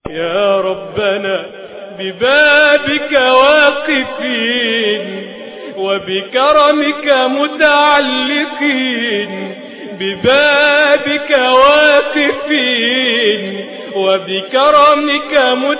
يا ربنا ببابك واقفين وبكرمك متعلقين ببابك واقفين وبكرمك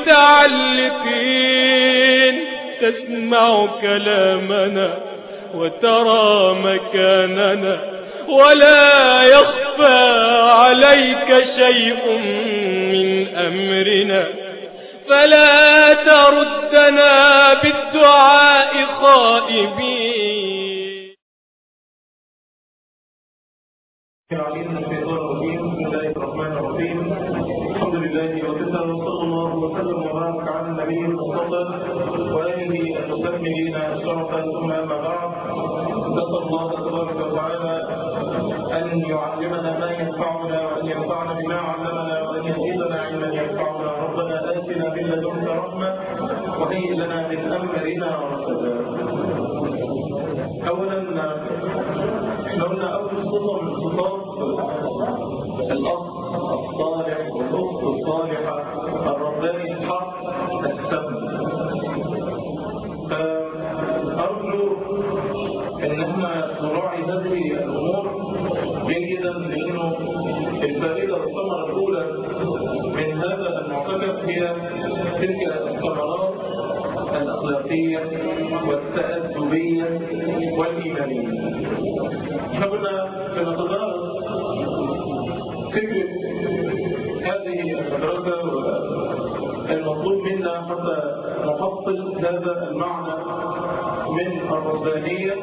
متعلقين تسمع كلامنا وترى مكاننا ولا يخفى عليك شيء من أمرنا فلا تردنا بالدعاء خائبين العليم من الشيطان الرجيم بسم الله الرحمن الرحيم الحمد لله وكفى وصلى الله وسلم وبارك على النبي المصطفى واله المستكملين الشرف ثم اما بعد نسال الله تبارك وتعالى ان يعلمنا ما ينفعنا وان ينفعنا بما علمنا وان يزيدنا علما ينفعنا ربنا اتنا من لدنك رحمه وهيئ لنا من امرنا رشدا اولا احنا قلنا اول صفه من صفات الاخ الصالح والاخت الصالحه الرباني الحق السم فارجو ان احنا نراعي هذه الامور جيدا لانه الفائده والثمره الاولى من هذا المعتكف هي تلك الثمرات الاخلاقيه والتادبيه والايمانيه احنا كنا بنتدارس فكرة هذه المدرسة والمطلوب منا حتى نحصل هذا المعنى من الربانية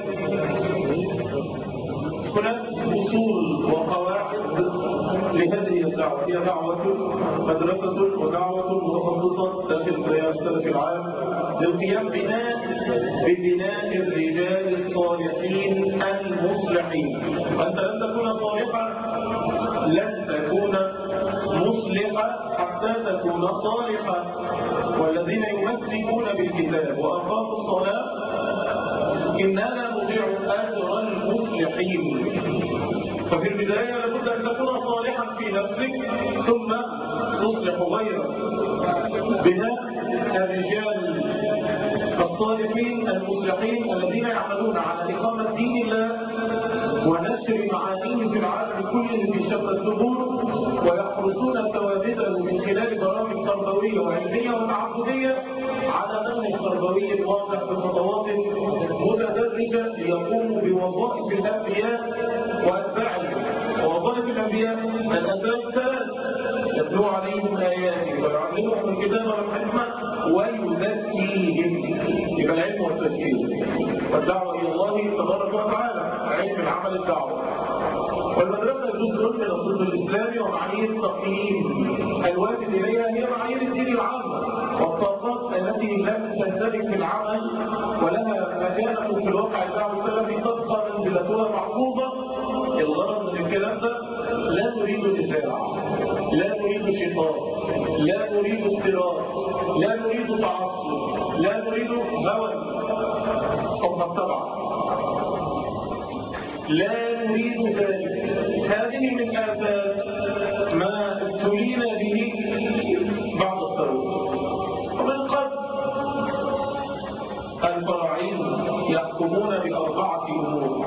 هناك أصول وقواعد لهذه الدعوة هي دعوة مدرسة ودعوة متخصصة داخل السلف العام للقيام بناء ببناء الرجال الصالحين المصلحين فأنت لن تكون صالحا لن تكون مصلحا حتى تكون صالحا والذين يمسكون بالكتاب وأقاموا الصلاة إننا نضيع أجر المصلحين ففي البداية لابد أن تكون صالحا في نفسك ثم تصلح غيرك بناء الرجال الصالحين المصلحين الذين يعملون على إقامة دين الله ونشر معانيه في العالم كله في شتى الثبور ويحرسون ثوابته من خلال برامج تربوية وعلمية وتعبدية على نمو تربوي واضح بخطوات متدرجة ليقوموا بوظائف الأنبياء وأتباعهم ووظائف الأنبياء الأساس ثلاث يتلو عليهم آياته ويعلمهم الكتاب والحكمة ويزكيهم يبقى العلم والتزكية والدعوة إلى الله تبارك وتعالى علم العمل الدعوة والمدرسة جزء من الصدر الإسلامي ومعايير التقييم الواجب إليها هي معايير الدين العامة والطاقات التي لم تندرج في العمل ولها مكانة في الواقع الدعوي السلفي تبقى منزلتها محفوظة الغرض من الكلام ده لا نريد نزاع لا نريد شقاق لا نريد اضطراب لا نريد تعصب لا نريد هوى صفحة سبعة لا نريد ذلك هذه من آثار ما ابتلينا به بعد الثروة ومن قبل الفراعين يحكمون بأربعة أمور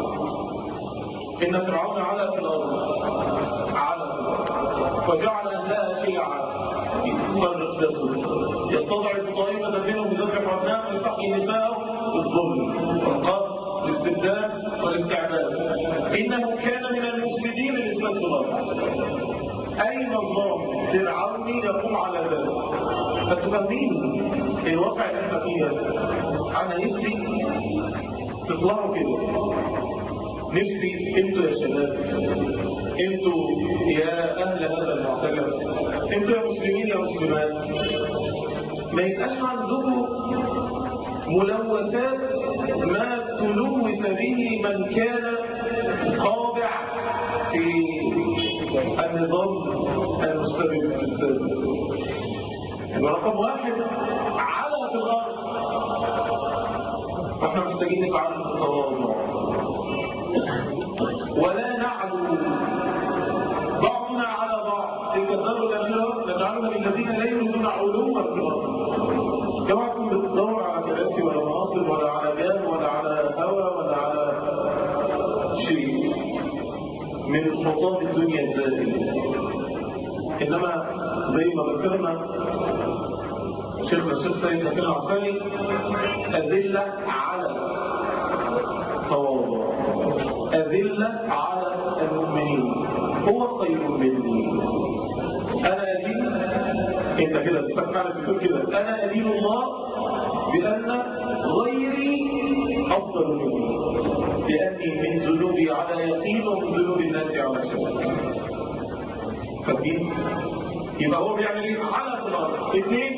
إن فرعون علا في الأرض علا وجعل أهلها شيعا يفرق دسم يستضعف طائفة منهم يذبح أبناء ويستحيي نساءهم بالظلم والقتل الاستبداد والاستعباد إنه كان من المفسدين للإسلام الأرض أي نظام فرعوني يقوم على ذلك فتفهمين الواقع اللي احنا فيه أنا نفسي تطلعوا كده نفسي انتوا يا شباب انتوا يا اهل هذا المعتكف انتوا يا مسلمين يا مسلمات ما يبقاش عندكم ملوثات ما تلوث به من كان خاضع في النظام المستبد السابق رقم واحد على في الارض احنا محتاجين نتعلم التواضع ولا نعلو بعضنا على بعض تلك الدار الاخره نجعلها للذين لا يريدون علوا في الارض اوعى تكون بتدور على كراسي ولا مناصب ولا على جاه ولا على هوى ولا على شيء من حطام الدنيا الزائل انما زي ما ذكرنا شيخنا الشيخ سيد حسين العساني أذلة على تواضع أذلة على المؤمنين هو خير مني أنا أدين أنت كده تستمع بتقول كده أنا أدين الله بأن غيري أفضل مني لأني من ذنوبي على يقين ومن ذنوب الناس على شك فاهمين؟ يبقى هو بيعمل ايه؟ على في الارض اثنين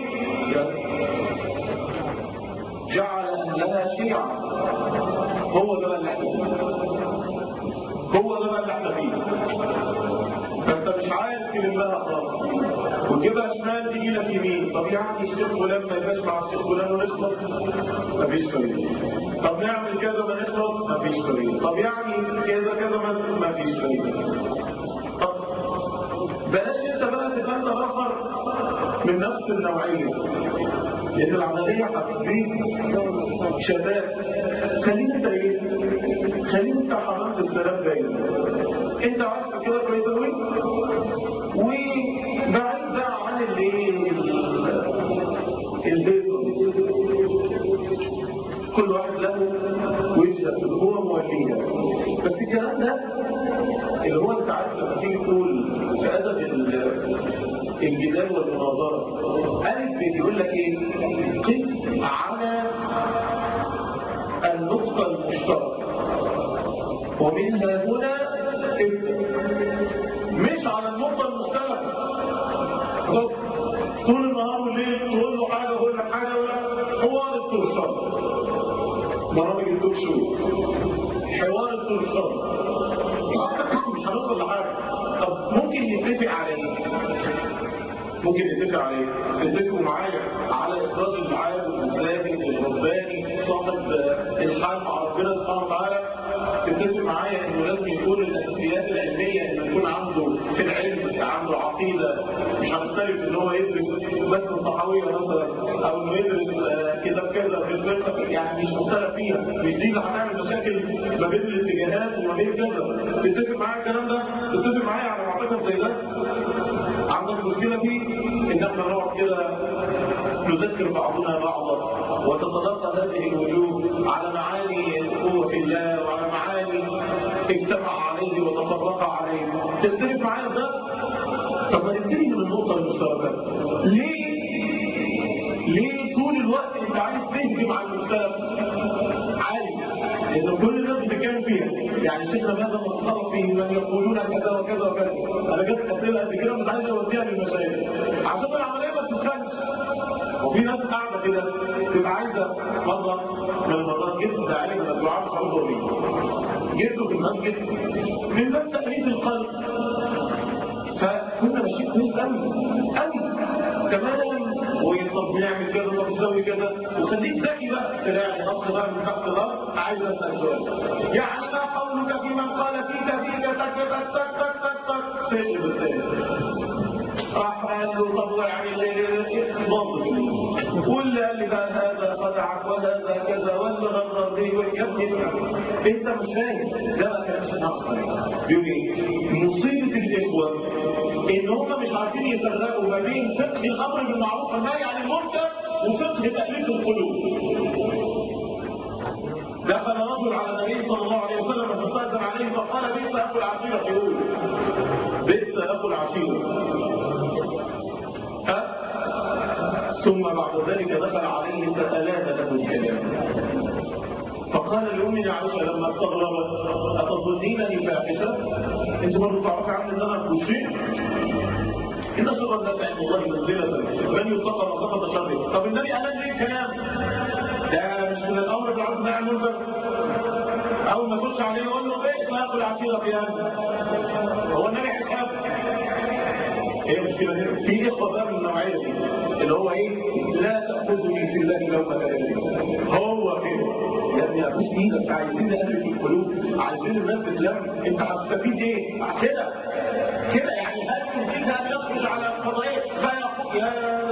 جعل اهلها شيعا هو ده اللي احنا فيه هو ده اللي احنا فيه فانت مش عايز تلمها خالص وتجيبها شمال تجي لك يمين طب يعني الشيخ فلان ما يبقاش مع الشيخ فلان ونخلص مفيش طريق طب نعمل كذا ما نخلص مفيش طريق طب يعني كذا كذا ما مفيش طريق طب بلاش انت بقى تبقى انت اخر من نفس النوعيه لان العمليه هتزيد شباب خليك انت ايه؟ خليك انت حضرت السلام باين انت عارف كده كويس قوي وبعيد بقى عن الايه؟ الهيصه كل واحد له وجهه هو موليها بس الكلام ده اللي هو انت عارف لما تيجي تقول في ادب الجدال والمناظره الف بيقول لك ايه؟ قف على النقطه المشتركه ومنها هنا ابدا مش على النقطه المختلفه طول النهار والليل تقول له حاجه ويقول لك حاجه ولا حوار الترشاد برامج التوك شو حوار الترشاد مش هنوصل لحاجه طب ممكن نتفق على ايه؟ ممكن نتفق على ايه؟ تتفقوا معايا على اخراج العالم الزاهد الرباني صاحب الحال مع ربنا سبحانه وتعالى تتفق معايا انه لازم يكون الاساسيات العلميه انه يكون عنده في العلم عنده عقيده مش هنختلف ان هو يدرس بس الصحويه مثلا او انه يدرس كتاب كذا في الفقه يعني مش مختلف فيها مش دي اللي هتعمل مشاكل ما بين الاتجاهات وما بين كذا تتفق معايا الكلام ده تتفق معايا على معتقد زي ده عندك مشكله فيه ان احنا نقعد كده نذكر بعضنا بعضا وتتلقى هذه الوجوه على معاني الأخوة في الله وعلى معاني اجتمع عليه وتفرق عليه تختلف معايا ده؟ طب ما نبتدي من النقطة المشتركة ليه ليه طول الوقت انت عايز تهجم على المختلف عادي لان كل الناس بتتكلم فيها يعني شيخنا ماذا متصرف فيه من يقولون كذا وكذا وكذا انا جت اسئله قد كده مش عايز اوديها للمشايخ عشان العمليه ما تسخنش وفي ناس قاعده كده تبقى عايزه مره من المرات جد عليه من الدعاء سعود ولي جده في المسجد من باب تأليف القلب فكنا ماشيين كويس قوي قوي تمام طب نعمل كذا طب نسوي كذا وخليك ذكي بقى تلاقي نص بقى من تحت الارض عايز اسال سؤال يعني ما قولك في من قال فيك فيك تك تك تك تك تك تك سيد بالتالي راح قال له طب يعني منطق واللي قال لي بقى هذا خدعك وهذا كذا واللي غرر بي يا ابني انت مش فاهم ده ما كانش نقص بيقول ايه مصيبه الاخوه ان هم مش عارفين يفرقوا ما بين فقه الامر بالمعروف والنهي عن المنكر وفقه تاليف القلوب دخل رجل على النبي صلى الله عليه وسلم فاستاذن عليه فقال بئس اخو العشيره يقول بئس اخو العشيره ها ثم بعد ذلك دخل عليه فألان له الكلام فقال لأمنا عائشة لما استغربت أتظنينني فاحشة؟ أنت برضه تعرفي عني أن أنا أخشين؟ إن شر الناس عند الله منزلة من يتقى مسقط شره طب النبي قال لي الكلام ده مش من الأمر بالعرض نعم منكر أول ما تخش عليه يقول له بئس أخو العشيرة في هذا هو النبي هيخاف ايه المشكله هنا في اخوه بقى من النوعيه دي اللي هو ايه لا تاخذني في الله لومه لائم هو كده يا ابني ابوس ايدك عايزين نقلب القلوب عايزين الناس تتلم انت هتستفيد ايه كده كده يعني هل يمكن ان يخرج على قضايا يا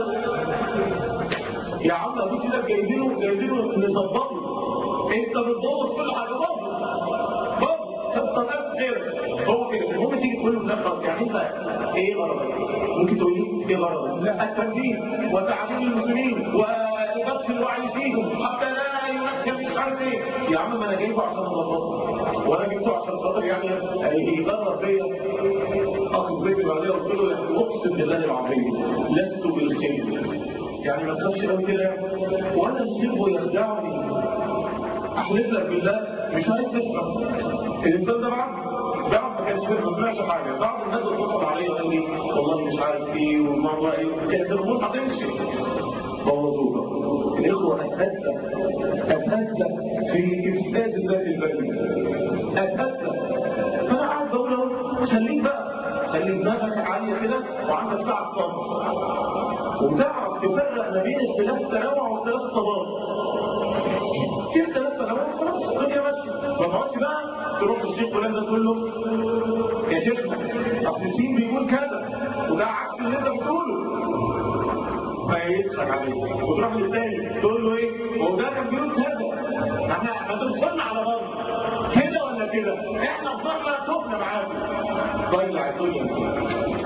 يا عم ابوك كده جايبينه جايبينه نظبطه انت بتبوظ كل حاجه بوظ بوظ انت نفس غيرك هو كده المهم تيجي تقول له نفس يعني انت ايه غرضك؟ ممكن تقول لي ايه غرضك؟ لا التنبيه وتعليم المسلمين وبث الوعي فيهم حتى لا ينكب مش عارف ايه يا عم ما انا جايبه عشان اظبطه وانا جبته عشان خاطر يعني يجرب بيا اخذ بيتي بعدين قلت له يعني اقسم بالله العظيم لست بالخير يعني ما تخافش قوي كده وانا الشيخ يخدعني احلف لك بالله مش عايز تفهم الانسان ده بعد بعد ما كانش فاهم ما سمعش حاجه بعض الناس اتصل عليا وقال لي والله مش عارف ايه والموضوع ايه كانت الامور هتمشي بوظوها الاخوه اساتذه اساتذه في افساد الذات البشري اساتذه فانا قاعد بقول اهو خليك بقى خلي دماغك عاليه كده وعندك ساعه صبر وتعرف تفرق ما بين اختلاف التنوع واختلاف الصبر في اختلاف تنوع خلاص الدنيا ماشيه ما تقعدش بقى تروح للشيخ فلان ده تقول له يا شيخنا اصل الدين بيقول كذا وده عكس اللي انت بتقوله فيضحك عليك وتروح للتاني تقول له ايه هو ده كان بيقول كذا احنا ما تدخلنا على بعض كده ولا كده احنا فضلنا تهنا معاكم ضيع الدنيا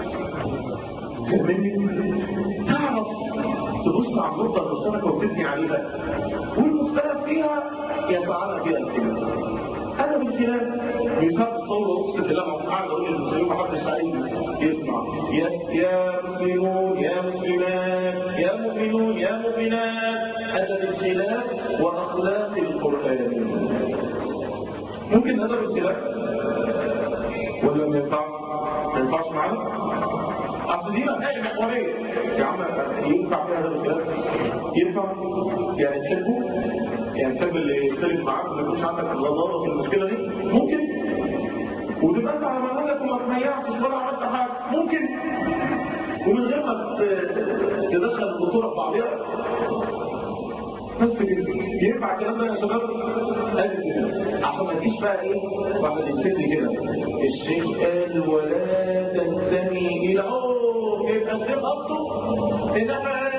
تعرف تبص على النقطة المشتركة وتبني عليها والمختلف فيها يفعلها فيها الكلام أنا بالخلاف مثال الصورة أقسم بالله ما قاعد أقول للمسلمين ما حدش عايز يسمع يا يا مسلمون يا مسلمات يا مؤمنون يا مؤمنات أدب الخلاف وأخلاق القرآن ممكن أدب الخلاف ولا ما ينفعش؟ ما ينفعش معانا؟ اصل دي مسائل محوريه يا عم ينفع فيها هذا الكلام ينفع يعني تحبه يعني تحب اللي يختلف معاك ما يكونش عندك غضاضه في المشكله دي ممكن وتبقى انت على مهلك وما تميعتش ولا عملت حاجه ممكن ومن غير ما تدخل البطوله في بعضها بس كده ينفع الكلام ده يا شباب قال كده عشان ما تجيش بقى ايه واحد يكتب كده الشيخ قال ولا تنتمي الى اوه يبقى الشيخ اصله انما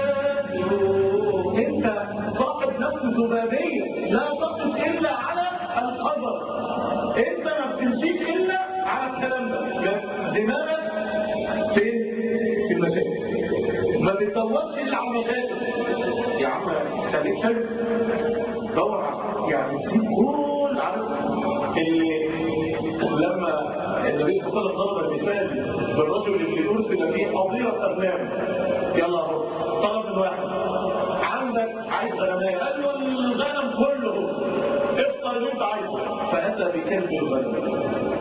انت صاحب نفس ذبابيه لا تقف الا على القدر انت ما بتمشيش الا على الكلام ده دماغك فين في المشاكل ما بتدورش الا على المشاكل يا عم خليك حلو دور على يعني في كل عارف اللي لما النبي صلى الله عليه وسلم ضرب المثال بالرجل اللي ارسل فيه قضيه اغنام يلا اهو طلب من واحد عندك عايز غنمايه قال له الغنم كله افطر اللي انت عايزه فاتى بكلب الغنم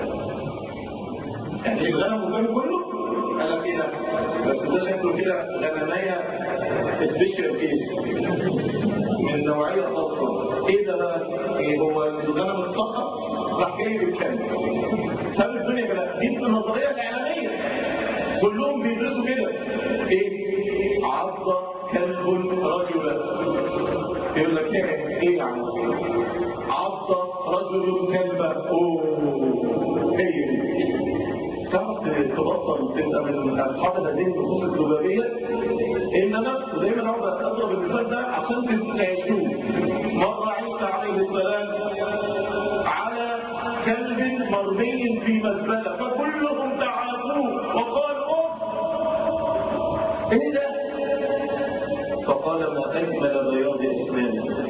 يعني الغنم والغنم كله قال لك ايه ده بس ده شكله كده غنمايه سبيشال كيس من نوعيه خاصه ايه ده بقى؟ ايه هو الغنم الصخر راح جاي بالكلب ساب الدنيا كده دي النظريه الاعلاميه كلهم بيدرسوا كده ايه؟ عض كلب رجلا يقول لك ايه ايه يعني؟ عض رجل كلبا اوه هي دي تعرف تبطل تبقى من اصحاب هذه النصوص الذبابيه انما ودايما اقعد اضرب المثال ده عشان تعيشوه مره عيسى عليه السلام على كلب مرمي في مزبله فكلهم تعافوه وقالوا اوف ايه ده؟ فقال ما اجمل بياض اسنانه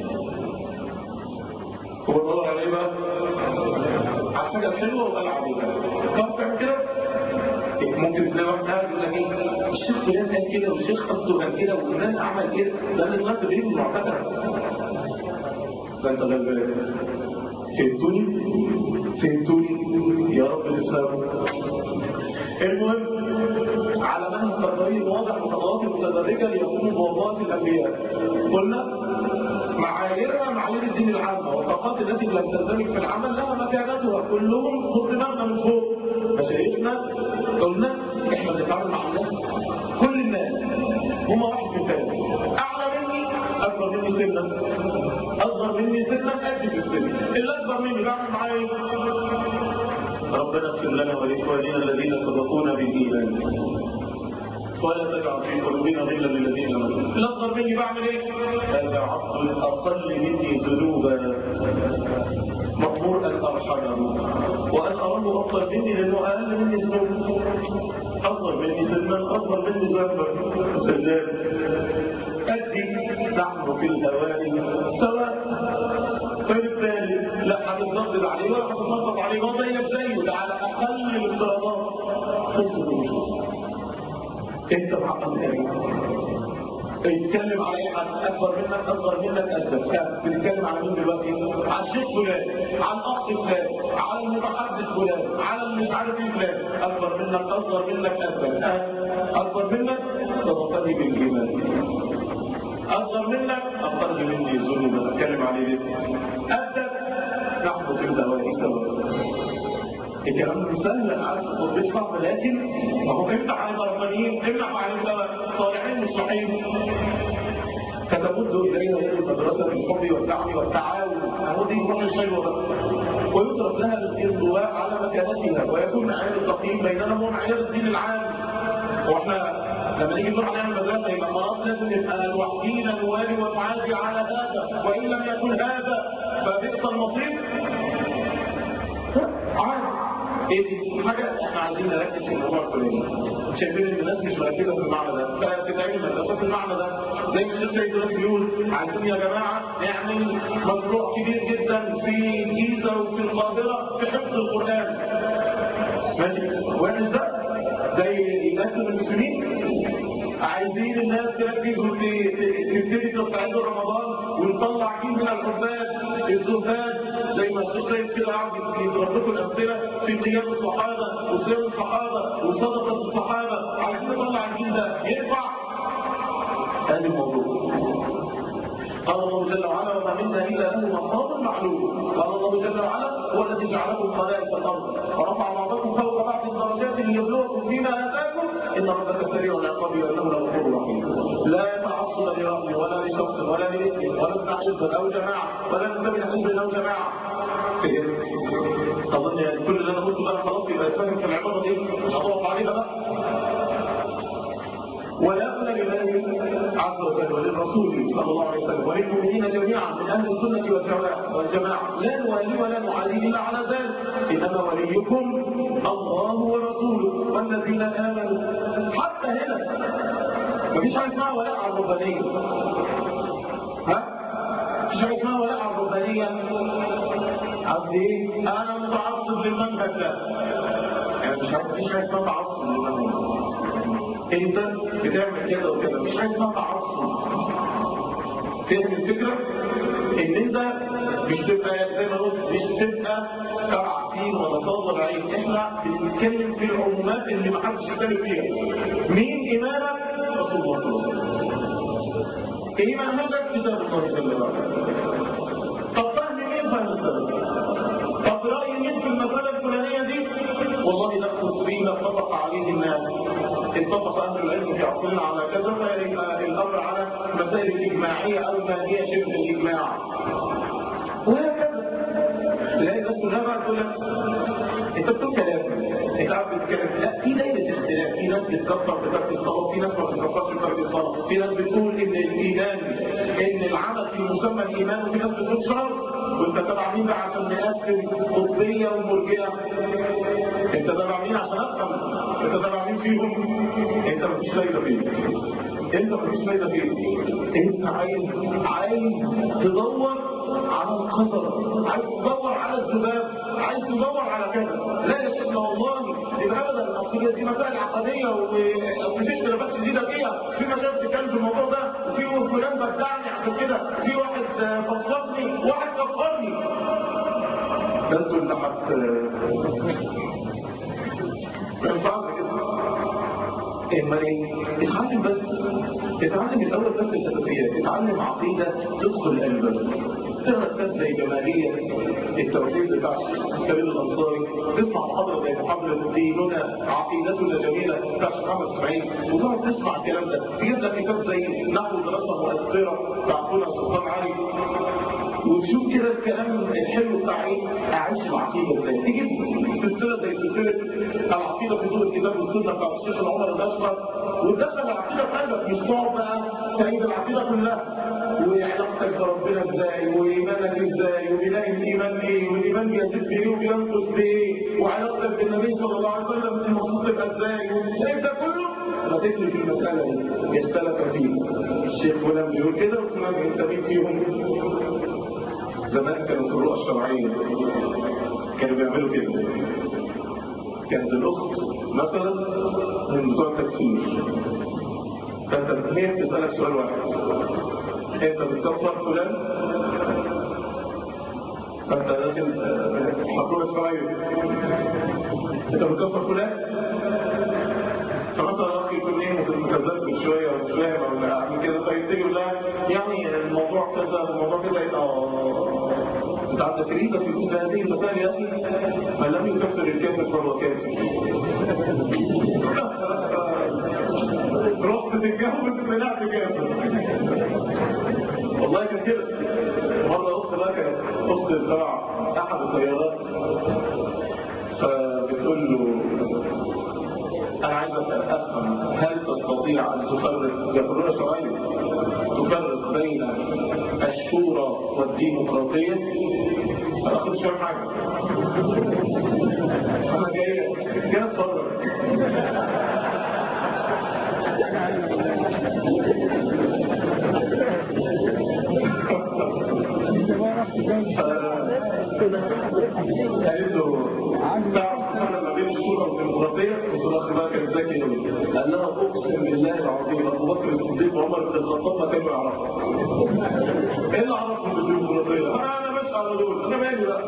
هو الله عليه بقى على حاجه حلوه وقال عليها طب تعمل كده ممكن تلاقي واحد قاعد يقول لك ايه الشيخ فلان قال كده والشيخ قصده قال كده وفلان عمل كده ده اللي الناس بيجوا المعتقد فانت غلبان فهمتوني فهمتوني يا رب الاسلام المهم على منهج تقرير واضح وخطوات متدرجه ليقوم بوظائف الانبياء قلنا معاييرنا معايير الدين العامه والطاقات التي لم تندمج في العمل لها مكانتها كلهم خد دماغنا من فوق مشايخنا قلنا احنا بنتعامل مع الناس كل الناس هم واحد في الثاني اعلى مني اكبر مني سنا اصغر مني سنا قد في السن اللي اكبر مني بعمل معاه ايه؟ ربنا اغفر لنا ولاخواننا الذين سبقونا بالايمان ولا تجعل في قلوبنا غلا للذين امنوا الاصغر مني بعمل ايه؟ هذا عبد اقل مني ذنوبا مأمور ان ارحمه وان اراه افضل مني لانه اقل مني ذنوب اصغر مني سنا اصغر مني ذنبا سلام ادي نحن في الاوائل سواء فبالتالي لا هتتنطط عليه ولا هتتنطط عليه هو زيك زيه ده على اقل الافتراضات انت معقد كريم اتكلم على اي حد اكبر منك اصغر منك اسبب بتتكلم على مين دلوقتي على الشيخ فلان على الاخ فلان على المتحدث فلان على اللي مش عارف ايه فلان اكبر منك اصغر منك اسبب اكبر منك تضطري بالايمان اصغر منك اقل مني ذنوبا اتكلم عليه ليه ابدا نحن في الدوائر سوا الكلام سهل انا عارف التطبيق صعب لكن ما هو افتح على الربانيين افتح على الصالحين مش صحيح فتمد اليها يد المدرسه بالحب والدعم والتعاون هو دي روح الحلوه بقى ويترك لها الانضواء على مكانتها ويكون معيار التقييم بيننا هو معيار الدين العام واحنا لما نيجي نروح نعمل مدرسه يبقى خلاص لازم نبقى لوحدينا نوالي ونعادي على هذا وان لم يكن هذا فبئس المصير عادي ايه دي حاجه احنا عايزين نركز في الموضوع الفلاني شايفين ان الناس مش مركزه في المعنى ده فتتعمل مدرسه في المعنى ده زي ما الشيخ سيد دلوقتي بيقول عايزين يا جماعه نعمل مشروع كبير جدا في الجيزه وفي القاهره في حفظ القران ماشي وين ده زي الناس المسلمين عايزين الناس تركز وتبتدي تستعد رمضان ونطلع جيل من العباد الزهاد زي ما الشيخ سيد كده قاعد يضرب لكم الامثله في قيام الصحابه وصيام الصحابه وصدقه الصحابه عايزين نطلع الجيل ده ينفع هذا الموضوع قال الله جل وعلا وما منا الا له مقام معلوم قال الله جل وعلا هو الذي جعلكم خلائف الارض ورفع بعضكم فوق بعض الدرجات ليبلوكم فيما اتاكم ان ربك سريع العقاب وانه لغفور رحيم لا يتعصب لرأي ولا لشخص ولا لاسم ولا ابن حزب او جماعه ولا نتبع حزب او جماعه اظن يعني كل اللي انا قلته بقى خلاص يبقى يتفهم في العباره دي مش هضغط عليها بقى ولا أولى لله عز وجل وللرسول صلى الله عليه وسلم وللمؤمنين جميعا من أهل السنة والجماعة والجماعة لا نولي ولا نعادي إلا على ذلك إنما وليكم الله ورسوله والذين آمنوا حتى هنا مفيش حاجة اسمها ولاء على الربانية ها؟ مفيش حاجة اسمها ولاء على الربانية قصدي ايه؟ أنا متعصب للمنهج ده يعني مش عارف مفيش حاجة اسمها تعصب للمنهج انت بتعمل كده وكده مش حاجه اسمها تعصب فاهم الفكره ان انت مش تبقى زي ما قلت مش تبقى تعصيب ولا صادر عين احنا بنتكلم في العمومات اللي ما حدش يتكلم فيها مين امامك رسول الله صلى الله عليه وسلم ايه منهجك كتاب الله جل وعلا طب فهم مين فهم السلف طب راي مين في المساله الفلانيه دي والله ناخذ به ما اتفق عليه الناس اتفق اهل العلم في عصرنا على كذا فيبقى الامر على مسائل الاجماعيه او ما هي شبه الاجماع وهكذا تلاقي الناس كلها بقى تقول لك انت بتقول كلام انت عارف بتتكلم لا في دايره اختلاف في ناس بتكفر بترك الصلاه في ناس ما بتكفرش بترك الصلاه في ناس بتقول ان الايمان ان العمل في مسمى الايمان وفي ناس بتقول شرط وانت تبع مين بقى عشان نقسم قطبيه ومرجئه انت تبع مين عشان افهم انت تبع مين فيهم انت مفيش فايده فيك انت مفيش فايده فيك انت عايز عايز تدور على القدر عايز تدور على الذباب عايز تدور على كذا لا يا شيخنا والله يبقى ابدا اصل دي مسائل عقديه ومفيش خلافات شديده فيها في مشاكل بتتكلم في الموضوع ده وفي فلان بدعني عشان كده في واحد فصلني واحد كفرني ده انتوا اللي حت ما ينفعش كده اما ايه اتعلم بس اتعلم الاول بس الاساسيات اتعلم عقيده تدخل قلبك تقرا كتاب زي جماليه التوحيد بتاع الكريم الانصاري تسمع محاضره زي محاضره ديننا عقيدتنا جميله بتاع الشيخ محمد اسماعيل وتقعد تسمع الكلام ده تجيب لك كتاب زي نحو دراسه مؤثره بتاع اخونا سلطان علي وتشوف كده الكلام الحلو بتاع ايه اعيش العقيده ازاي تجيب سلسله زي سلسله العقيده في ضوء الكتاب والسنه بتاع الشيخ العمر الاشقر وتدخل العقيده في قلبك مش تقعد بقى تعيد العقيده كلها وعلاقتك بربنا ازاي وايمانك ازاي وبناء الايمان ايه والايمان بيزيد بايه وبينقص بايه وعلاقتك بالنبي صلى الله عليه وسلم المفروض تبقى ازاي وشايف ده كله ما تكتب في المساله دي يختلف فيه الشيخ فلان بيقول كده وفلان انت مين فيهم زمان كانوا في الرؤى الشرعيه كانوا بيعملوا كده كانت الاخت مثلا من بتوع التكفير فانت هي بتسالك سؤال واحد انت بتكفر فلان فانت داخل حكومه اسرائيل انت بتكفر فلان فمثلا اخي يكون ايه متذبذب شويه ومش فاهم ولا عامل كده طيب تيجي تقول لها يعني الموضوع كذا الموضوع كذا يبقى انت عندك ريبه في مثل هذه المسائل يا اخي من لم يكفر الكافر فهو كافر رحت تتجوز طلعت كافر والله كان كده مره اخت بقى كانت اخت تبع احد الطيارات فبتقول له انا عايز افهم هل تستطيع ان تفرق يقولون شرعيا تفرق بين الشورى والديمقراطيه انا اخد شويه حاجه انا جاي جاي اتفرج قالت له تعرف تفرق ما بين الشورى والديمقراطيه قلت له اخي بقى كان ذكي قوي قال لها اقسم بالله العظيم ابو بكر الصديق وعمر بن الخطاب ما كانوا يعرفوا ايه اللي عرفهم بالديمقراطيه؟ انا ماشي على دول انا مالي بقى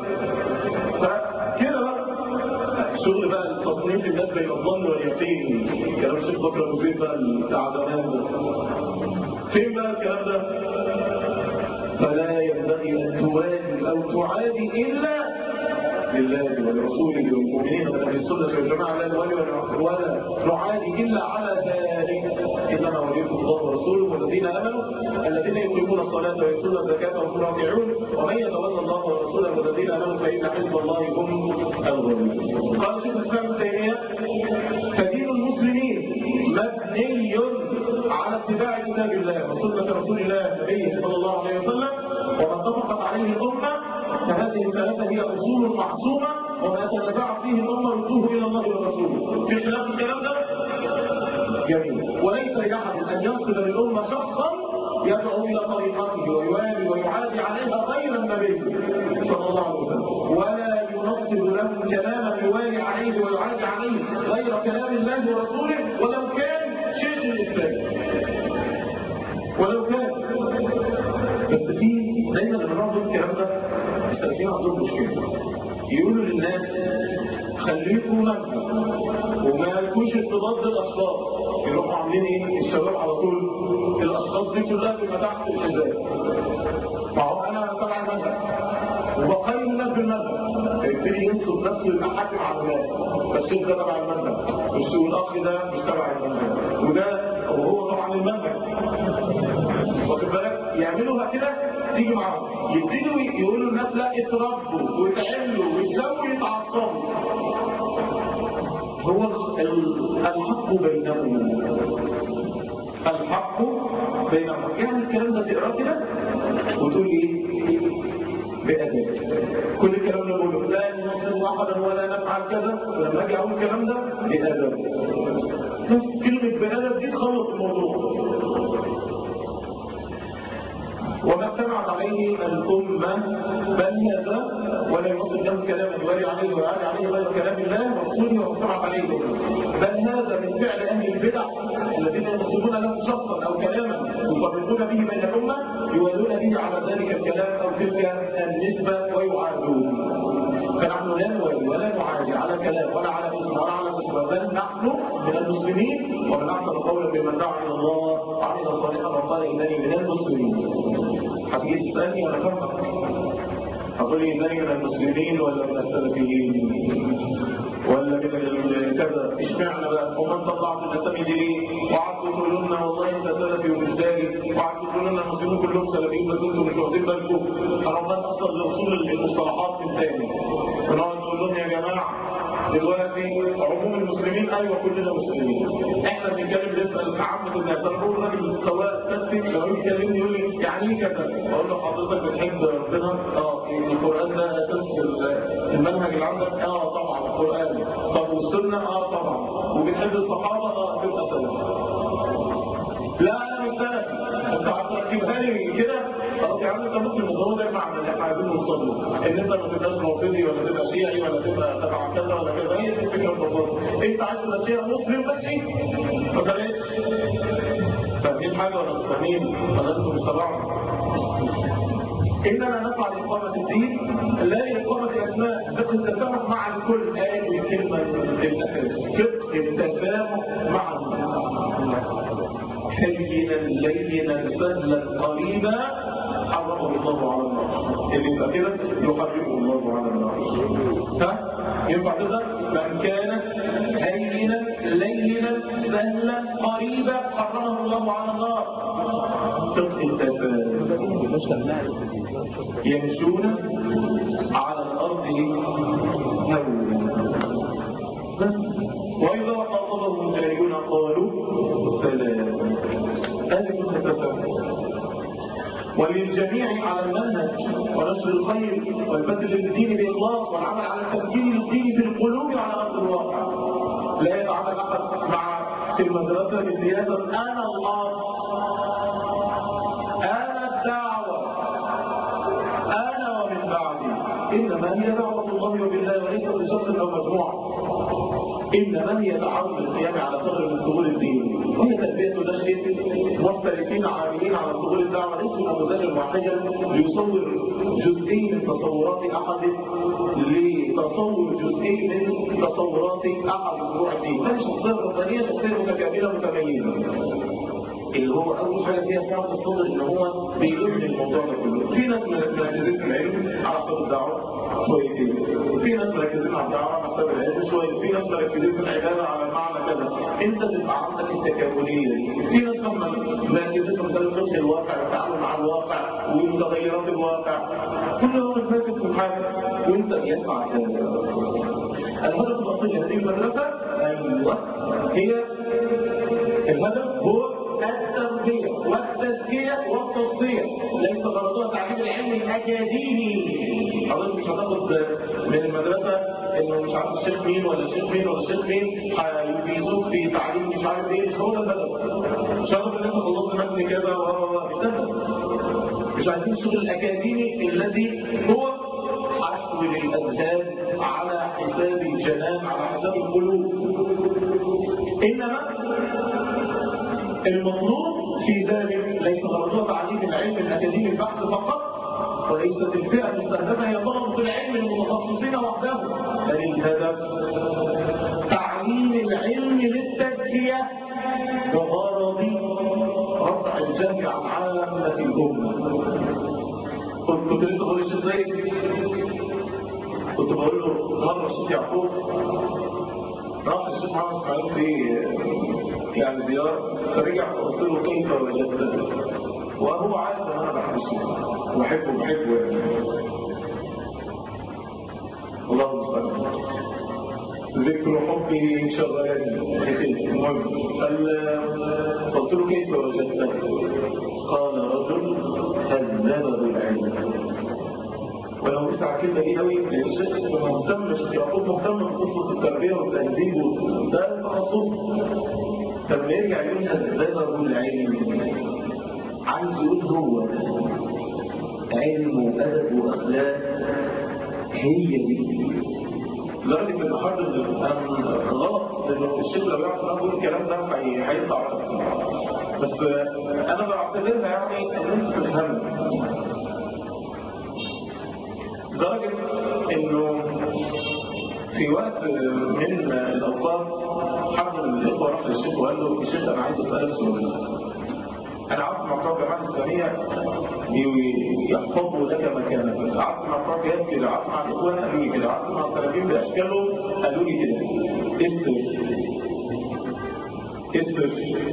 فكده بقى شغل بقى التصنيف الناس بين الظن واليقين كلام الشيخ بكر ابو زيد بقى بتاع زمان ده فين بقى الكلام ده؟ فلا ينبغي ان توالي او تعادي الا لله ولرسوله والمؤمنين من اهل السنه والجماعه لا نولي ولا نعادي الا على ذلك انما وليكم الله ورسوله والذين امنوا الذين يقيمون الصلاه ويؤتون الزكاه وهم راكعون ومن يتولى الله ورسوله والذين امنوا فان حزب الله هم الغالبون قال شيخ الاسلام ابن تيميه فدين المسلمين مبني على اتباع كتاب الله وسنه رسول الله نبيه صلى الله عليه وسلم وما اتفقت عليه الامه فهذه الثلاثة هي أصول معصومة وما تنازع فيه الأمة ردوه إلى الله ورسوله في خلاف الكلام ده؟ جميل وليس لأحد أن ينصب للأمة شخصا يدعو إلى طريقته ويوالي ويعادي عليها غير النبي صلى الله عليه وسلم ولا ينصب له كلاما يوالي عليه ويعادي عليه غير كلام الله ورسوله ولو كان شيخ الإسلام ولو كان بس في دايما لما نقعد الكلام ده السلفيين عندهم مشكله يقولوا للناس خليكم مبنى وما يكونش ارتباط بالاشخاص يروحوا عاملين ايه الشباب على طول الاشخاص دي كلها تبقى تحت الحزام فهو انا تبع المذهب وبقيم الناس بالمذهب فيبتدي ينصب نفسه يبقى حاكم على الناس فالشيخ ده تبع المذهب والاخ ده مش تبع المذهب وده وهو طبعا المذهب واخد بالك يعملوها كده تيجي معاهم يبتدوا يقولوا الناس لا اتربوا ويتعملوا ويسووا يتعصبوا هو الحق بينهم الحق بينهم يعني الكلام ده تقراه كده وتقول ايه بأدب كل الكلام ده بقوله لا نصل احدا ولا نفعل كذا لما اجي اقول الكلام ده بأدب بس كلمة بأدب دي تخلص الموضوع وما اجتمعت عليه الأمة بل هذا ولا يوصل له كلام يوالي عليه ويعالي عليه غير كلام الله ورسوله وما اجتمعت عليه بل هذا من فعل أهل البدع الذين ينصبون له شخصا أو كلاما يفرقون به بين الأمة يولون به على ذلك الكلام أو تلك النسبة ويعادون فنحن لا نولي ولا نعادي على كلام ولا على اسم ولا على نسبة بل نحن من المسلمين ومن أحسن قولا بمن دعا إلى الله وعمل صالحا وقال إنني من المسلمين هتيجي تسألني ولا فهمك هتقول لي إنني من المسلمين ولا من السلفيين ولا من كذا اشمعنى بقى ومن طلعت الاسامي دي ليه وقعدتوا تقولوا لنا والله انت سلفي ومش داري وقعدتوا تقولوا لنا المسلمين كلهم سلفيين بس انتوا مش واخدين بالكم انا بس اصل لاصول المصطلحات من تاني ونقعد بقول لهم يا جماعه دلوقتي عموم المسلمين ايوه كلنا مسلمين احنا بنتكلم نسال عامه الناس انا بقول راجل سواء تاكسي لما يجي يكلمني يقول لي يعني ايه كذا؟ اقول له حضرتك بتحب ربنا؟ اه القران ده اساس المنهج اللي عندك؟ اه طبعا القران طب والسنه؟ اه طبعا وبتحب الصحابه؟ اه تبقى سلفي لا انا مش سلفي انت هتركبها لي كده خلاص يا عم انت مسلم وهو ده معنى اللي احنا عايزين نوصل له ان انت ما تبقاش رافضي ولا تبقى شيعي ولا تبقى تبع كذا ولا كذا هي دي الفكره ببساطه انت عايز تبقى شيعي مسلم ماشي ما بلاش فاهمين حاجه ولا مش فاهمين ولا انتم مش تبعهم اننا نسعى لاقامه الدين لا لاقامه الاسماء فقه التسامح مع الكل هذه الكلمه الاساس فقه التسامح مع هينا لينا سهلا قريبا حرمه الله على النار اللي يبقى كده يحرمه الله على النار ها ينفع كده من كان هينا لينا سهلا قريبا حرمه الله على النار فقه التسامح يمشون على الارض هونا بس واذا خاطبهم الجاهلون قالوا سلام هذه التسامح وللجميع على المنهج ونشر الخير والبذل للدين باخلاص والعمل على تمكين الدين في القلوب على ارض الواقع لا يتعامل احد مع في المدرسه بسياسه انا الله انا الدعوه انا ومن بعدي انما هي دعوه الله وبالله وليست لشخص او مجموعه انما هي تعرض القيام على ثغر من ثغور الدين وهي تربيه نشء محترفين عاملين على ثغور الدعوه ليس نموذجا واحدا ليصور جزئي من تصورات احد لتصور جزئي من تصورات احد فروع الدين هذه شخصيه ربانيه شخصيه متكامله متميزه اللي هو اول حاجه فيها سعه الصدر ان هو بيلم الموضوع ده كله في ناس مركزين في العلم على حساب الدعوه شويتين وفي ناس مركزين على الدعوه على حساب العلم شويه في ناس مركزين في العباده على معنى كذا انت تبقى عندك التكامليه دي في ناس هم مركزين في مساله فقه الواقع والتعامل مع الواقع ومتغيرات الواقع كل يوم مركز في حاجه وانت يسعى كذا الهدف الاصلي لهذه المدرسه ايوه هي الهدف هو التربية والتزكية والتصفية ليس غرضها تعليم العلم الأكاديمي حضرتك مش هتاخد من المدرسة انه مش عارف الشيخ مين ولا الشيخ مين ولا الشيخ مين هيفيزوك في تعليم مش عارف ايه مش هو ده الهدف مش هدف ان انت خلصت متن كذا و مش ده مش عايزين الشغل الأكاديمي الذي هو حشو للأذهان على حساب الجنان على حساب القلوب إنما المطلوب في ذلك ليس غرضها تعليم العلم الاكاديمي البحث فقط وليست الفئه المستهدفه هي طلبه العلم المتخصصين وحدهم بل الهدف تعليم العلم للتزكيه وغرض رفع الجهل عن عامه الامه كنت كنت لسه بقول للشيخ زيد كنت بقول له مره الشيخ يعقوب راح الشيخ محمد اسماعيل في يعني زيارة فرجع قلت له كيف وجدت وهو عارف ان انا بحب الشيخ وبحبه بحبه يعني الله المستعان ذكر حبه شغلني المهم قلت له كيف وجدته قال رجل هذبه العلم ولو بسع كلمة دي قوي الشيخ مهتم الشيخ يعقوب مهتم بقصة التربية والتهذيب ده تخصص فلما يرجع يقول هذبه العلم عايز يقول هو علم وأدب وأخلاق هي دي لدرجة إن حد غلط إنه الشيخ لو يعرف إن أنا بقول الكلام ده هيطلع بس أنا بعتبرها يعني إن أنت تفهمها لدرجة انه في وقت من الاوقات حد من الاخوة راح للشيخ وقال له الشيخ انا عايز اسألك سؤال انا عارف مع بتوع الجماعة الاسلامية يحفظوا لك مكانك قعدت مع بتوع قياس كده قعدت مع الاخوان قالوا لي كده قعدت مع السلفيين باشكالهم قالوا لي كده استر استر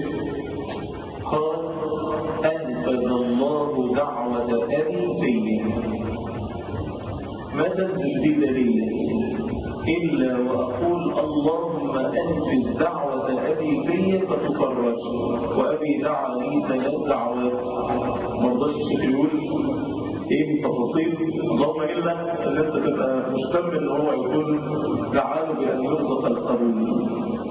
قال انفذ الله دعوة ابي فيا ما تنزل بي دليل إلا وأقول اللهم أنفذ دعوة أبي في فتفرج وأبي دعا لي ثلاث دعوات مرضاش الشيخ يقول ايه التفاصيل اللهم الا ان انت تبقى مهتم ان هو يكون دعاله بان يرزق القبول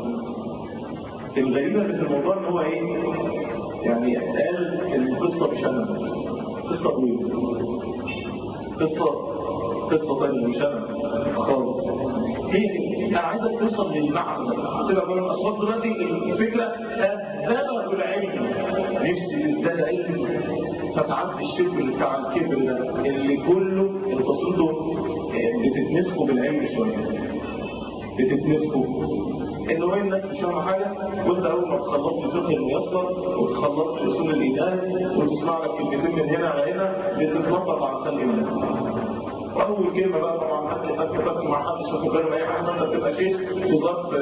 الغريبه في الموضوع ان هو ايه يعني قال القصه مش انا قصه طويله قصه قصه ثانيه مش انا خالص هي دي انا عايزك توصل للمعنى ده سيبك من الاشخاص دلوقتي الفكره اذبه العلم نفسي ازداد علم فتعدي الشبر بتاع الكبر ده اللي كله التصويته بتتمسكوا بالعلم شويه بتتمسكوا ان هو الناس مش فاهمه حاجه وانت اول ما تخلصت الفقه الميسر وتخلصت اصول الايمان وتسمع لك كلمتين من هنا على هنا بتتنطط على خلق الله واول كلمه بقى طبعا حد حد بس مع حد شاف باله اي حاجه انت بتبقى شيخ تضاف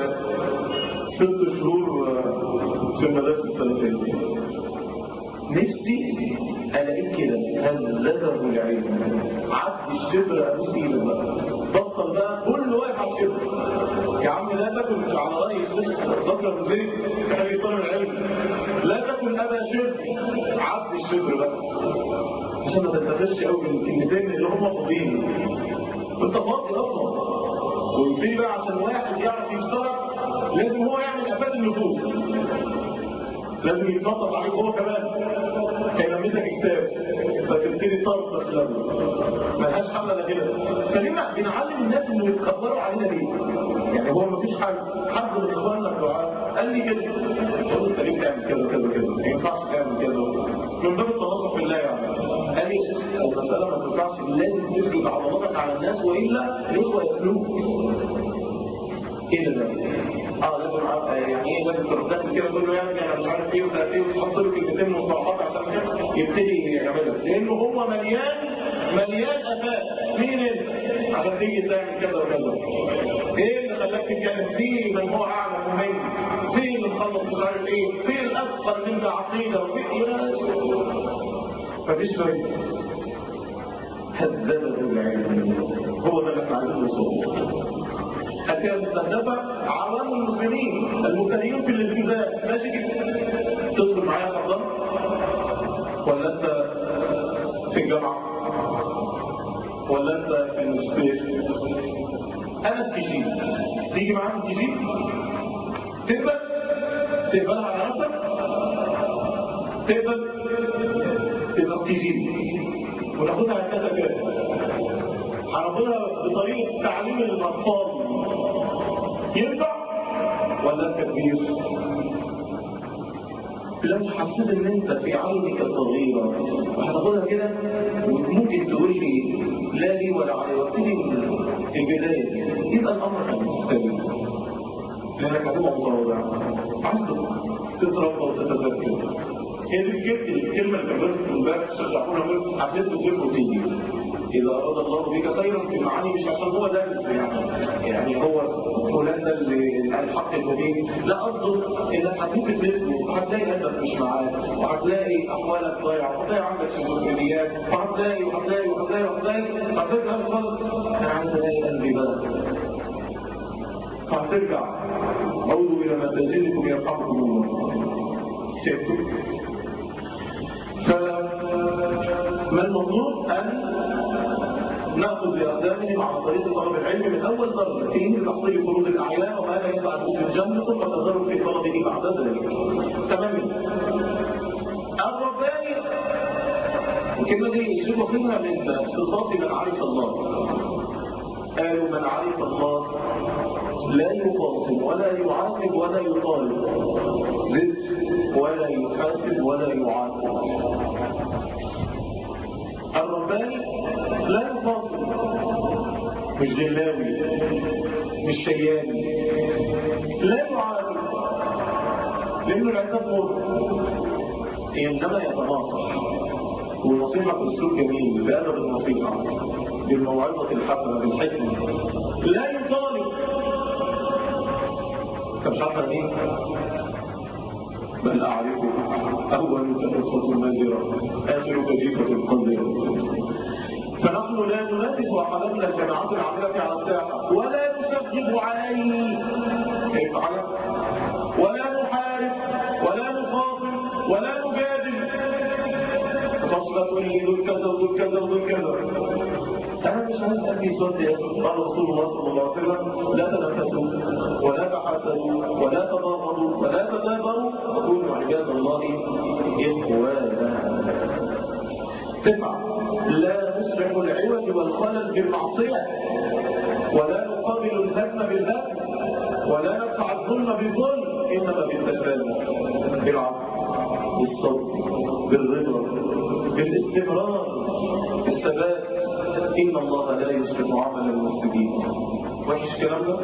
ست شهور في المدارس السلفيه نفسي الاقيك كده هلذه العلم عدي الشبر ابوس ايدك بقى بطل بقى كل واقف على الشبر يا عم لا تكن على راي الشيخ بكر بن زيد خلي طالب العلم لا تكن ابا شبر عدي الشبر بقى عشان ما تتفرش قوي بالكلمتين اللي هم فاضيين وانت فاضي اصلا ويبتدي بقى عشان واحد يعرف يشتغل لازم هو يعمل افات النفوس لازم يتنطط عليك هو كمان هيلمسك كتاب فتبتدي تنطط له ملهاش حل الا كده فليه بنعلم الناس انه يتكبروا علينا ليه؟ يعني هو مفيش حد حد من اخواننا الدعاء قال لي كده قلت له انت ليه بتعمل كذا كذا كذا ما ينفعش تعمل كذا من باب التناصح بالله يعني قال لي المساله ما تنفعش لازم تسجد عضلاتك على الناس والا الاخوه ياكلوك ايه ده اه لازم يعني ايه لازم تردد كده تقول له يعني انا مش عارف ايه وده ايه وتحط له كلمتين مصطلحات عشان كده يبتدي يعملها لانه هو مليان مليان افات مين انت عشان تيجي تعمل كذا وكذا ايه اللي خلاك تتكلم في من هو اعلم منك في اللي مخلص مش عارف ايه في الاثقل منك عقيده وفي يا مفيش فايده هذبه العلم هو ده اللي احنا عايزين نوصله كانت مستهدفة عوام المسلمين المبتدئين في الالتزام ماشي كده تدخل معايا فضل ولا انت في الجامعة ولا انت في المستشفى انا التجيب تيجي معاك التجيب تقبل تقبلها على نفسك تقبل تبقى التجيب وناخدها كذا كده هناخدها بطريقة تعليم الأطفال ينفع ولا انت كبير لو حسيت ان انت في عينك صغيرة وهتاخدها كده ممكن تقول لي لا لي ولا علي وابتدي البداية يبقى الامر مستوي لانك هتبقى متواضع عايز تتربى وتتذكر هي دي الكلمة اللي كانت امبارح شجعونا نقول هتلبس غير وتيجي إذا أراد الله بك خيرا في معاني مش عشان هو دارس يعني يعني هو فلان ده اللي الحق المبين لا قصده إنك هتشوف النسبة وهتلاقي قلبك مش معاه وهتلاقي أحوالك ضايعة وهتلاقي عندك شيزوفرينيات وهتلاقي وهتلاقي وهتلاقي وهتلاقي هترجع خالص أنا عايز ألاقي قلبي بقى فهترجع عودوا إلى مساجدكم يرحمكم الله شفتوا فما المطلوب أن نأخذ بأقدامهم على طريق طلب العلم من أول درجة فيه تحصيل فروض الأعيان وهذا يسعد في الجنة ثم تدرج في طلبه بعد ذلك تمام الرباني الكلمة دي يشوفوا فيها من صفات من عرف الله قالوا من عرف الله لا يخاصم ولا يعاتب ولا يطالب رزق ولا يحاسب ولا يعاتب الرباني لا يفاصل مش جلاوي مش شياني لا يعاتب لانه العتاب مر انما يتناصح والنصيحه في اسلوب جميل بادب النصيحه بالموعظه الحسنه بالحكمه لا يطالب انت مش عارف ايه بل اعرفه اول تنصت المنذره اخر كجيفه القذره فنحن لا ننفذ أحدنا الجماعات العاملة على الساحة ولا نشغب عليه كيف على ولا نحارب ولا نخاطب ولا نجادل فصل تقول لي دول كذا ودول كذا ودول كذا أنا مش عايز أبي صوت يا قال رسول الله صلى الله عليه وسلم لا تنافسوا ولا تحاسدوا ولا تضامروا ولا تدابروا وكونوا عباد الله إخوانا تسعة لا نصلح العوج والخلل بالمعصية ولا نقابل الهدم بالهدم ولا ندفع الظلم بالظلم إنما بالتسامح بالعفو بالصبر بالرضا بالاستمرار بالثبات إن الله لا يصلح عمل المفسدين وحش الكلام ده؟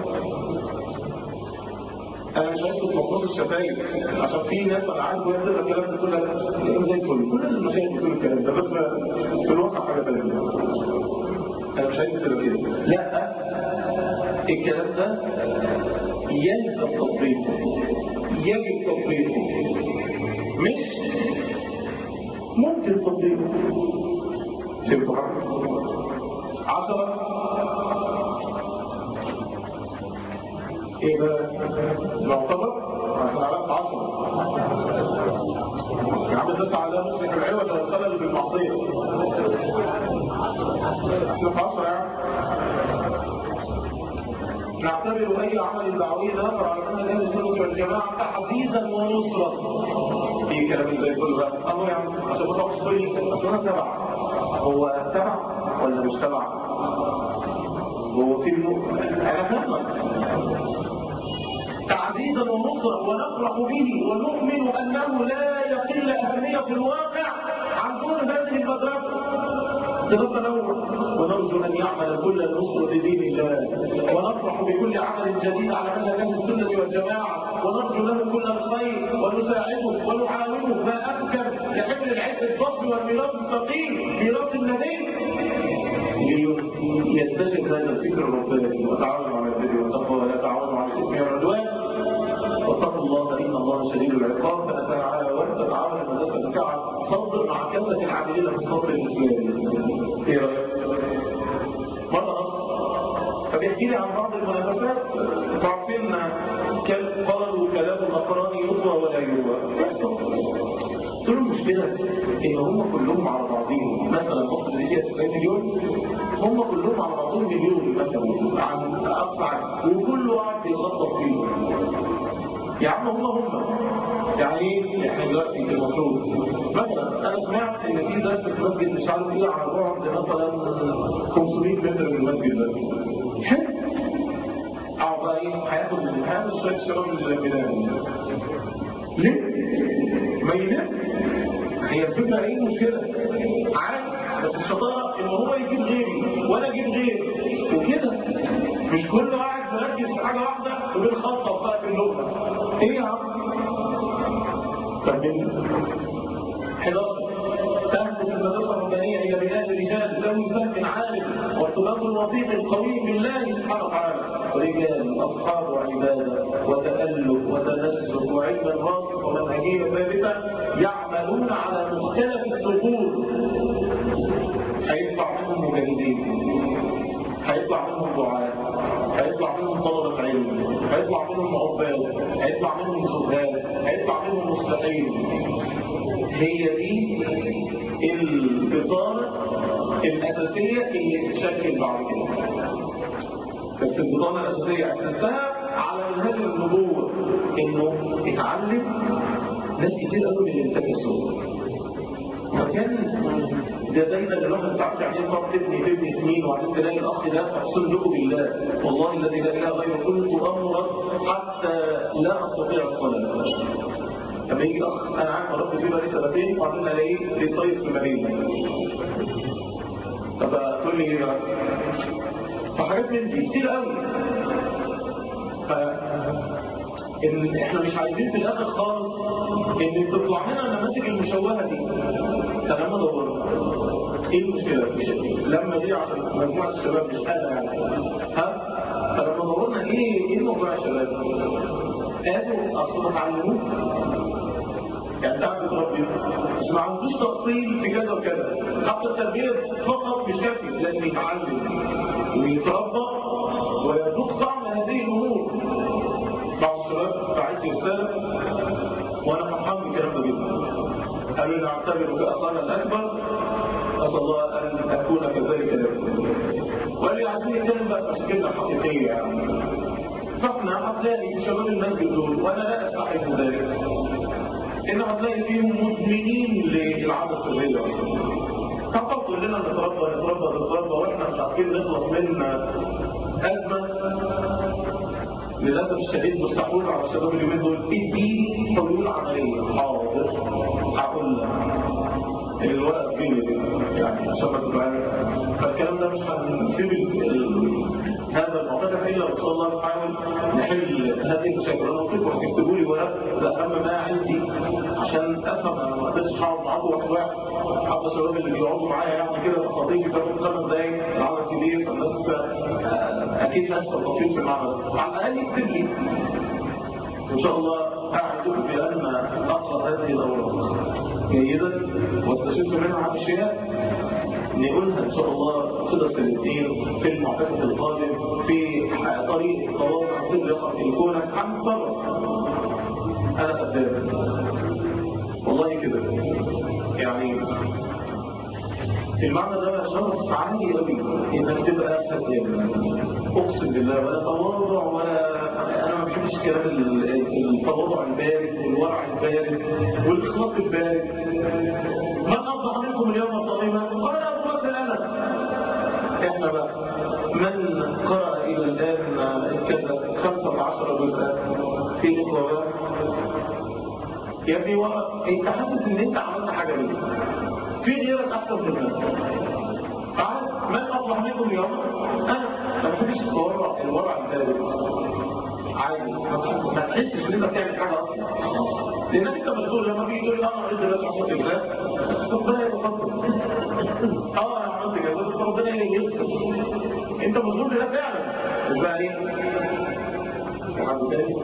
انا مش عايز مفروض الشفايف عشان في ناس انا عايز يقول الكلام ده كله زي الفل كل المشايخ بتقول الكلام ده بس في الواقع حاجه ثانيه انا مش عايز كده كده لا الكلام ده يلزم تطبيقه يجب تطبيقه مش ممكن تطبيقه فهمتوا عشرة ايه بقى معتبر عشان عرفت عشرة يا عم تسعى على مسلك العوض والخلل بالمعصية احنا في عشرة يعني نعتبر اي عمل دعوي اخر على ان اهل السنه والجماعه تحديدا ونصره في كلام زي الفل بقى اهو يا عم عشان ما تقعدش تقول لي اصل انا تبع هو تبع ولا مش تبع هو في الم... انا فاهمك تعزيزا ونصرا ونفرح به ونؤمن انه لا يقل اهميه في الواقع عن دون هذه المدرسه نتنور ونرجو ان يعمل كل النصر لدين الله ونفرح بكل عمل جديد على منهج اهل السنه والجماعه ونرجو له كل الخير ونساعده ونعاونه ما امكن لحمل العز الضخم والميراث الثقيل ميراث النبي ليستشهد هذا الفكر الرباني وتعاونوا على البر والتقوى ولا تعاونوا على الاثم والعدوان واتقوا الله ان الله شديد العقاب فتعالى وتتعاون المدرسه بتاعها صبر مع كافه العاملين في الصبر الاسلامي. ايه رايك؟ مره فبيحكي لي عن بعض المنافسات تعرفين كان قالوا كلام الاقران يروى ولا يروى يحصل قلت له المشكله ان هم كلهم على بعضهم مثلا مصر دي فيها 90 مليون هم كلهم على بعضهم مليون مثلا عن اقصى وكل واحد بيخطط فيه يا عم هم هم يعني ايه احنا دلوقتي في المفروض مثلا انا سمعت ان في درس في مسجد مش عارف ايه على بعد مثلا 500 متر من المسجد ده حلو اقعد بقى ايه هياخد الامتحان شويه الشباب اللي بينام ليه؟ ما ينام هي الفكره ايه المشكله؟ عادي بس الشطاره ان هو يجيب غيري وانا اجيب غيري وكده مش كل واحد مركز في حاجه واحده وبنخطط بقى في اللغه ايه يا عم؟ فاهمين؟ 11 تهدف المدرسه الربانيه الى بناء الرجال ذوي فهم عالم وارتباط وثيق قوي بالله سبحانه وتعالى رجال اصحاب عباده وتالف وتنسق وعلم راسخ ومنهجيه ثابته يعملون على مختلف الصفور هيطلع منهم مجاهدين هيطلع منهم دعاء هيطلع منهم طلبة علم هيطلع منهم عباد هيطلع منهم زهاد هيطلع منهم مصلحين هي دي البطانة الأساسية اللي تتشكل بعد كده بس البطانة الأساسية أساسها على منهج النبوة إنه اتعلم ناس كتير قوي من التكسر فكان ده دايما الواحد بتعرف يعني ايه فرق تبني تبني سنين وبعدين تلاقي الاخ ده فاحسن لكم بالله والله الذي لا اله غيره كنت امرا حتى لا استطيع الصلاه لما يجي اخ انا عارف رب فيه بقالي سنتين وبعدين الاقيه بيصيف في المدينه طب تقول لي ايه بقى؟ فحاجات من دي كتير قوي ف إن احنا مش عايزين في الاخر خالص ان تطلع لنا النماذج المشوهه دي فلما دورنا ايه المشكله مش لما دي عشان مجموعه الشباب مش انا يعني ها فلما دورنا ايه ايه الموضوع يا شباب قالوا اصل ما اتعلموش يعني انت عندك ربي بس ما عندوش تفصيل في كذا وكذا حتى التربيه فقط مش كافي لازم يتعلم ويتربى ويذوق طعم هذه الامور بعض الشباب بعت لي رساله وانا فرحان بالكلام ده جدا قالوا لي اعتبرك اخانا الاكبر اسال الله ان اكون كذلك لكم وقال لي عايزين نتكلم بقى في مشاكلنا الحقيقيه يعني فاحنا هتلاقي شباب المسجد دول وانا لا استحي من ذلك ان هتلاقي فيهم مدمنين للعاده السريه فقط كلنا نتربى نتربى نتربى واحنا مش عارفين نخلص من ازمه للاسف الشديد مستحوذ على الشباب اليومين دول اديني حلول عمليه حاضر هقول لك الورقه كبيره يعني عشان ما تبقى فالكلام ده مش هنسيب هذا المعتقد الا وان شاء الله نحاول نحل هذه المشاكل انا قلت لكم هتكتبوا لي ورق ده اهم ما عندي عشان افهم انا ما قدرتش هقعد معاكم واحد واحد حتى الشباب اللي بيقعدوا معايا يعني كده صديقي تاخد خمس دقايق العدد كبير فالناس اكيد ناس تفاصيل في المعرض على الاقل يكتب لي ان شاء الله اعدكم بان اقرا هذه الاوراق جيدا واستشف منها اشياء نقولها ان شاء الله كده سنتين في المعتكف القادم في طريق التواصل كل يقع في الكون هنتصرف انا قدام والله كده يعني المعنى ده شرف عالي قوي انك تبقى خدام اقسم بالله ولا تواضع ولا انا ما بحبش كلام التواضع البارد والورع البارد والاخلاص البارد من اصبح منكم اليوم الطعيمه قال ابو بكر انا احنا بقى من قرأ الى الان كذا 15 جزءا في اخوه بقى يا ابني انت حاسس ان انت عملت حاجه ليه في غيرك احسن منك تعال من اصبح منكم اليوم انا ما بحبش الورع الورع البارد عادي ما تحسش ان انت بتعمل حاجه اصلا لانك انت مسؤول لما بيجي تقول انا قلت دلوقتي عشان الله ربنا يتفضل اه انا عملت كده بس ربنا يغفر انت مسؤول لده فعلا مش بقى ليه؟ حد تاني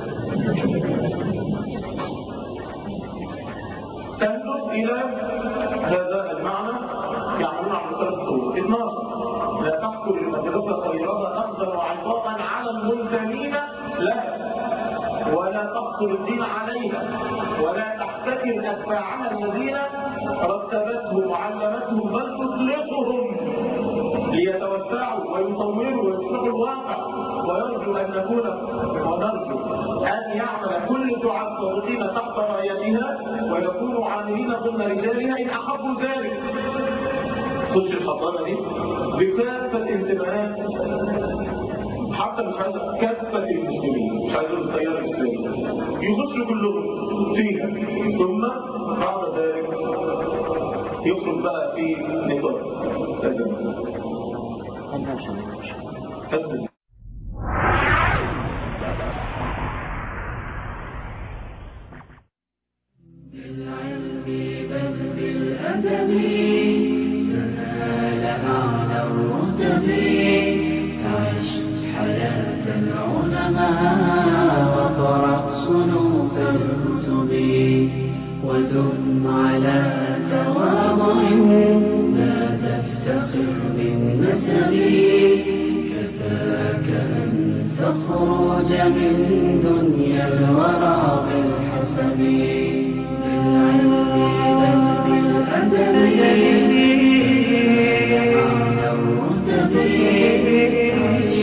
تهدف الى هذا المعنى يعملون على ثلاث صور 12 لا تحكم المدرسه خيرها اخضر وعقابا على المنتمين لها ولا تقصر الدين عليها ولا تحتكر اتباعها الذين رتبتهم وعلمتهم بل تطلقهم ليتوسعوا ويطوروا ويصلحوا الواقع ويرجو ان نكون ونرجو ان يعمل كل دعاة صادقين تحت رايتها ويكونوا عاملين ضمن رجالها ان احبوا ذلك خش الحضانه دي بكافه انتماءات حتى مش عايز كافة المسلمين مش عايز التيار الإسلامي يخش كلهم فيها ثم بعد ذلك يخرج بقى في نطاق الزمن أزمن بالعلم بل بالأدب تنال أعلى الرتب عش حياة العلماء وقرأ صنوف الكتب ودم على تواضع لا تفتخر بالنسب كفاك أن تخرج من دنيا الورى بالحسب بالعلم بل بالأدب على الرتب عش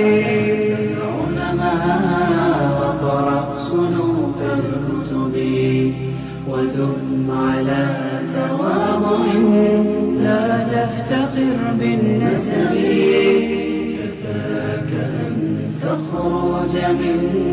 العلماء وقرأ صنوف الكتب ودم على تواضع لا تفتخر بالنسب كفاك أن تخرج من